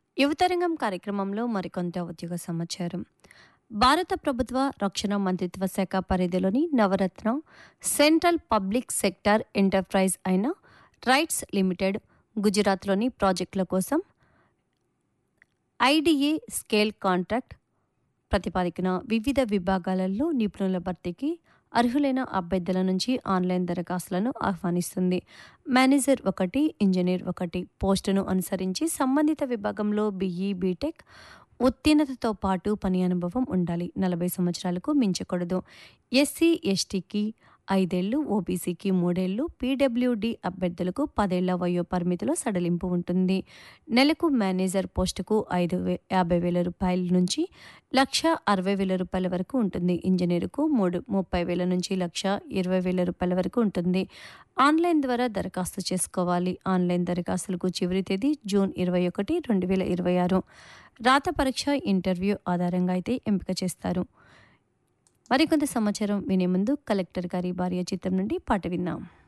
యువతరంగం కార్యక్రమంలో మరికొంత ఉద్యోగ సమాచారం భారత ప్రభుత్వ రక్షణ మంత్రిత్వ శాఖ పరిధిలోని Navratna central public sector enterprise అయిన రైట్స్ లిమిటెడ్ గుజరాత్లోని ప్రాజెక్టుల కోసం ఐడిఏ స్కేల్ కాంట్రాక్ట్ ప్రతిపాదికన వివిధ విభాగాలలో నిపుణుల భర్తీకి అర్హులైన అభ్యర్థుల నుంచి ఆన్లైన్ దరఖాస్తులను ఆహ్వానిస్తుంది మేనేజర్ ఒకటి ఇంజనీర్ ఒకటి పోస్టును అనుసరించి సంబంధిత విభాగంలో బీఈ బీటెక్ ఉత్తీర్ణతతో పాటు పని అనుభవం ఉండాలి నలభై సంవత్సరాలకు మించకూడదు ఎస్సీ ఎస్టీకి ఐదేళ్లు ఓబీసీకి మూడేళ్లు పీడబ్ల్యూడి అభ్యర్థులకు పదేళ్ల వయో పరిమితిలో సడలింపు ఉంటుంది నెలకు మేనేజర్ పోస్టుకు ఐదు వే యాభై వేల రూపాయల నుంచి లక్ష అరవై వేల రూపాయల వరకు ఉంటుంది ఇంజనీరుకు మూడు ముప్పై వేల నుంచి లక్ష ఇరవై వేల రూపాయల వరకు ఉంటుంది ఆన్లైన్ ద్వారా దరఖాస్తు చేసుకోవాలి ఆన్లైన్ దరఖాస్తులకు చివరి తేదీ జూన్ ఇరవై ఒకటి రెండు వేల ఇరవై ఆరు రాత పరీక్ష ఇంటర్వ్యూ ఆధారంగా అయితే ఎంపిక చేస్తారు మరికొంత సమాచారం వినే ముందు కలెక్టర్ గారి భార్య చిత్రం నుండి పాట విన్నాం